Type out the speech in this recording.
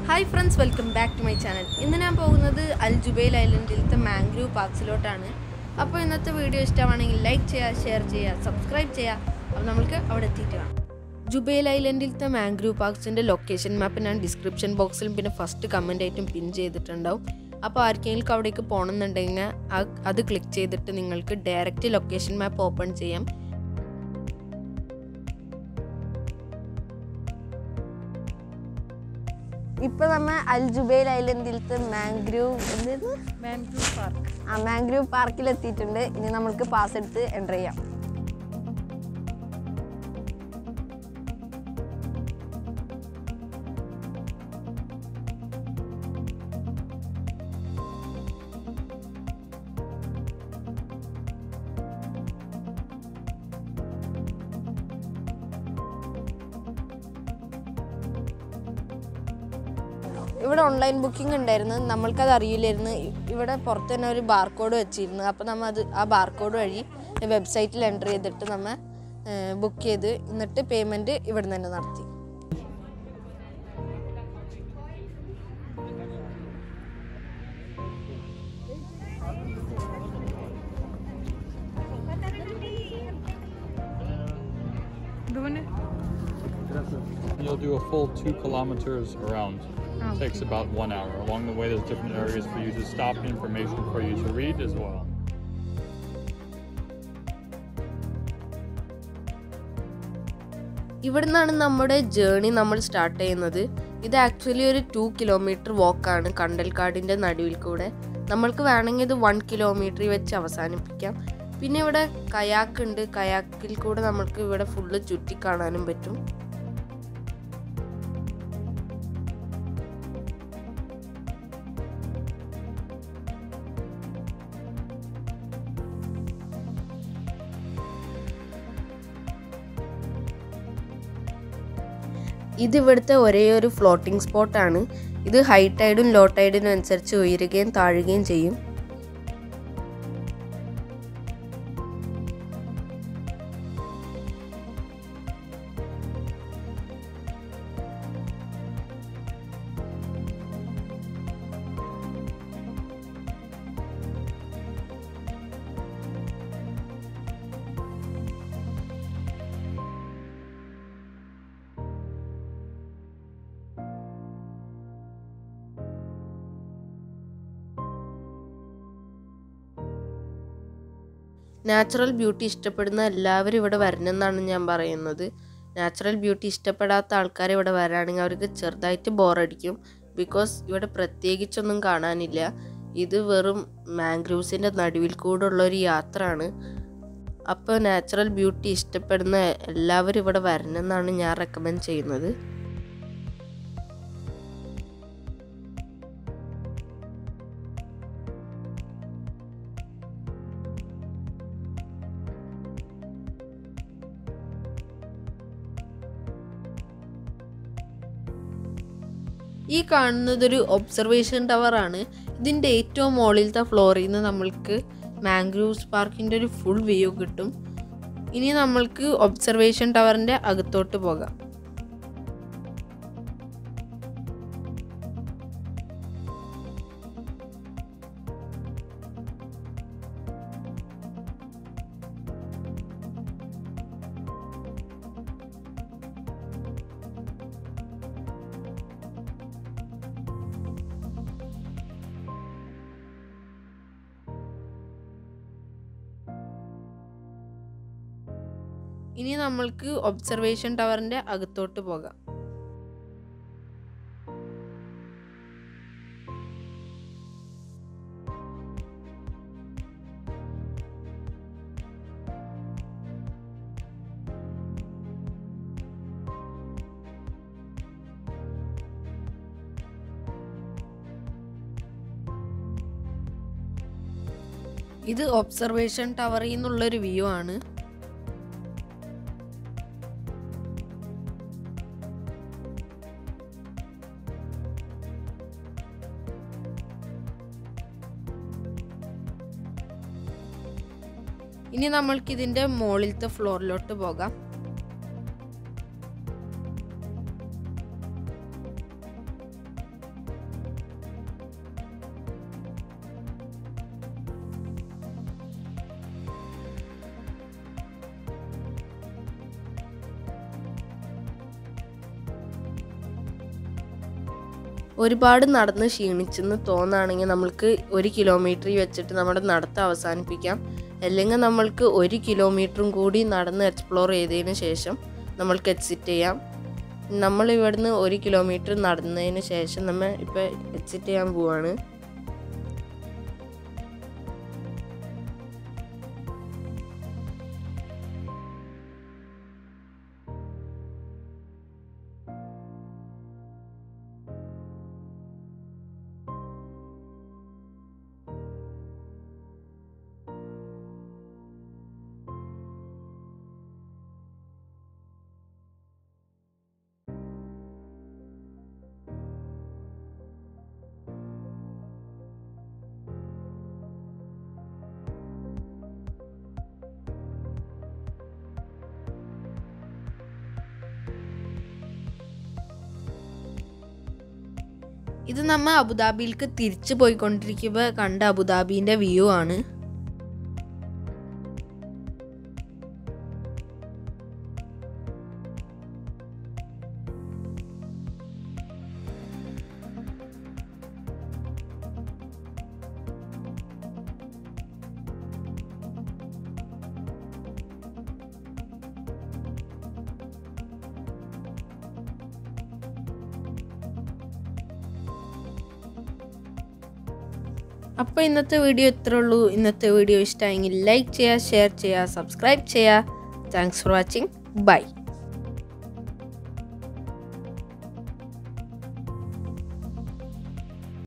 Hi friends welcome back to my channel ഇന്ന് ഞാൻ പോകുന്നത് അൽ ജുബൈൽ ഐലൻഡിലത്തെ മാംഗ്രൂവ് പാർക്സിലോട്ടാണ് അപ്പോൾ ഇന്നത്തെ വീഡിയോ ഇഷ്ടമാണെങ്കിൽ ലൈക്ക് ചെയ്യുക ഷെയർ ചെയ്യുക സബ്സ്ക്രൈബ് ചെയ്യുക അപ്പോൾ നമുക്ക് അവിടെ എത്തിയിട്ട് കാണാം ജുബൈൽ ഐലൻഡിലത്തെ മാംഗ്രൂവ് പാർക്സിൻ്റെ ലൊക്കേഷൻ മാപ്പ് ഞാൻ ഡിസ്ക്രിപ്ഷൻ ബോക്സിലും പിന്നെ ഫസ്റ്റ് കമൻ്റ് ആയിട്ടും പിൻ ചെയ്തിട്ടുണ്ടാവും അപ്പോൾ ആർക്കെങ്കിലും അവിടേക്ക് പോകണമെന്നുണ്ടെങ്കിൽ ആ- അത് ക്ലിക്ക് ചെയ്തിട്ട് നിങ്ങൾക്ക് ഡയറക്റ്റ് ലൊക്കേഷൻ മാപ്പ് ഓപ്പൺ ചെയ്യാം ഇപ്പൊ നമ്മ അൽ ജുബൈൽ ഐലൻഡിലത്തെ മാംഗ്രൂവ് എന്തായിരുന്നു മാംഗ്രൂവ് പാർക്ക് ആ മാംഗ്രൂവ് പാർക്കിൽ എത്തിയിട്ടുണ്ട് ഇനി നമ്മൾക്ക് പാസ് എടുത്ത് എൻ്റർ ചെയ്യാം ഇവിടെ ഓൺലൈൻ ബുക്കിംഗ് ഉണ്ടായിരുന്നു നമ്മൾക്കത് അറിയില്ലായിരുന്നു ഇ- ഇവിടെ പുറത്ത് തന്നെ ഒരു ബാർകോഡ് വെച്ചിരുന്നു അപ്പോൾ നമ്മൾ അത് ആ ബാർകോഡ് വഴി വെബ്സൈറ്റിൽ എൻ്റർ ചെയ്തിട്ട് നമ്മൾ ബുക്ക് ചെയ്ത് എന്നിട്ട് പേയ്മെൻറ്റ് ഇവിടെ നിന്ന് തന്നെ നടത്തി ഇതുപോലെ You'll do a full two kilometers around. Takes about one hour. Along the way, there's different areas for you to stop, information for you to read as well. ഇവിടുന്നാണ് നമ്മുടെ ജേണി നമ്മൾ സ്റ്റാർട്ട് ചെയ്യുന്നത് ഇത് ആക്ച്വലി ഒരു two kilometre വാക്കാണ് കണ്ടൽക്കാടിൻ്റെ നടുവിൽ കൂടെ നമ്മൾക്ക് വേണമെങ്കിൽ ഇത് വൺ കിലോമീറ്റർ വെച്ച് അവസാനിപ്പിക്കാം പിന്നെ ഇവിടെ കയാക്ക് ഉണ്ട് കയാക്കിൽ കൂടെ നമ്മൾക്ക് ഇവിടെ ഫുള്ള് ചുറ്റി കാണാനും പറ്റും ഇത് ഇവിടുത്തെ ഒരേ ഒരു ഫ്ലോട്ടിംഗ് സ്പോട്ടാണ് ഇത് ഹൈ ടൈഡും ലോ ടൈഡിനും അനുസരിച്ച് ഉയരുകയും താഴുകയും ചെയ്യും നാച്ചുറൽ ബ്യൂട്ടി ഇഷ്ടപ്പെടുന്ന എല്ലാവരും ഇവിടെ വരണമെന്നാണ് ഞാൻ പറയുന്നത് നാച്ചുറൽ ബ്യൂട്ടി ഇഷ്ടപ്പെടാത്ത ആൾക്കാർ ഇവിടെ വരാണെങ്കിൽ അവർക്ക് ചെറുതായിട്ട് ബോറടിക്കും ബിക്കോസ് ഇവിടെ പ്രത്യേകിച്ചൊന്നും കാണാനില്ല ഇത് വെറും മാംഗ്രൂവ്സിൻ്റെ നടുവിൽ കൂടെ ഉള്ള ഒരു യാത്രയാണ് അപ്പോൾ നാച്ചുറൽ ബ്യൂട്ടി ഇഷ്ടപ്പെടുന്ന എല്ലാവരും ഇവിടെ വരണമെന്നാണ് ഞാൻ റെക്കമെൻഡ് ചെയ്യുന്നത് ഈ കാണുന്നതൊരു ഒബ്സർവേഷൻ ടവർ ആണ് ഇതിൻ്റെ ഏറ്റവും മുകളിലത്തെ ഫ്ലോറിൽ നിന്ന് നമ്മൾക്ക് മാംഗ്രൂവ്സ് പാർക്കിൻ്റെ ഒരു ഫുൾ വ്യൂ കിട്ടും ഇനി നമ്മൾക്ക് ഒബ്സർവേഷൻ ടവറിൻ്റെ അകത്തോട്ട് പോകാം ഇനി നമ്മൾക്ക് ഒബ്സർവേഷൻ ടവറിൻ്റെ അകത്തോട്ട് പോകാം ഇത് ഒബ്സർവേഷൻ ടവറിൽ നിന്നുള്ളൊരു വ്യൂ ആണ് ഇനി നമ്മൾക്ക് ഇതിൻ്റെ മുകളിലത്തെ ഫ്ലോറിലോട്ട് പോകാം ഒരുപാട് നടന്ന് ക്ഷീണിച്ചെന്ന് തോന്നുകയാണെങ്കിൽ നമ്മൾക്ക് ഒരു കിലോമീറ്റർ വെച്ചിട്ട് നമ്മുടെ നടത്തം അവസാനിപ്പിക്കാം അല്ലെങ്കിൽ നമ്മൾക്ക് ഒരു കിലോമീറ്ററും കൂടി നടന്ന് എക്സ്പ്ലോർ ചെയ്തതിന് ശേഷം നമ്മൾക്ക് എക്സിറ്റ് ചെയ്യാം നമ്മൾ ഇവിടുന്ന് ഒരു കിലോമീറ്റർ നടന്നതിന് ശേഷം നമ്മൾ ഇപ്പോൾ എക്സിറ്റ് ചെയ്യാൻ പോവാണ് ഇത് നമ്മൾ അബുദാബിയിലേക്ക് തിരിച്ചു പോയിക്കൊണ്ടിരിക്കുമ്പോൾ കണ്ട അബുദാബീൻ്റെ വ്യൂ ആണ് അപ്പോൾ ഇന്നത്തെ വീഡിയോ ഇത്രേ ഉള്ളൂ ഇന്നത്തെ വീഡിയോ ഇഷ്ടമായെങ്കിൽ ലൈക്ക് ചെയ്യുക ഷെയർ ചെയ്യുക സബ്സ്ക്രൈബ് ചെയ്യുക താങ്ക്സ് ഫോർ വാച്ചിങ് ബൈ